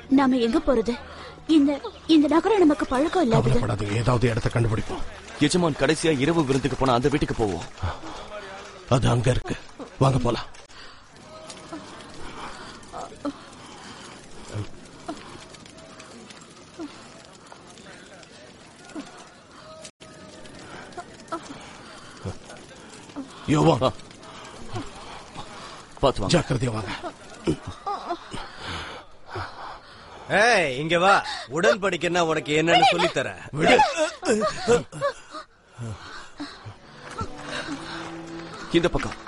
நாம எங்க போறது இந்த இந்த நகரம் நமக்கு பழக்கம் இல்லாதது கவலைப்படாதீங்க ஏதாவது இடத்த கண்டுபிடிப்போம் எஜமான் கடைசியா இரவு விருந்துக்கு போனா அந்த வீட்டுக்கு போவோம் அது அங்க இருக்கு வாங்க போலாம் யோவா பாத்து வாங்க ஜாக்கிரதையா வாங்க ஏய் இங்க வா உடன்படிக்கைன்னா உனக்கு என்னன்னு சொல்லித் தரேன் விடு இந்த பக்கம்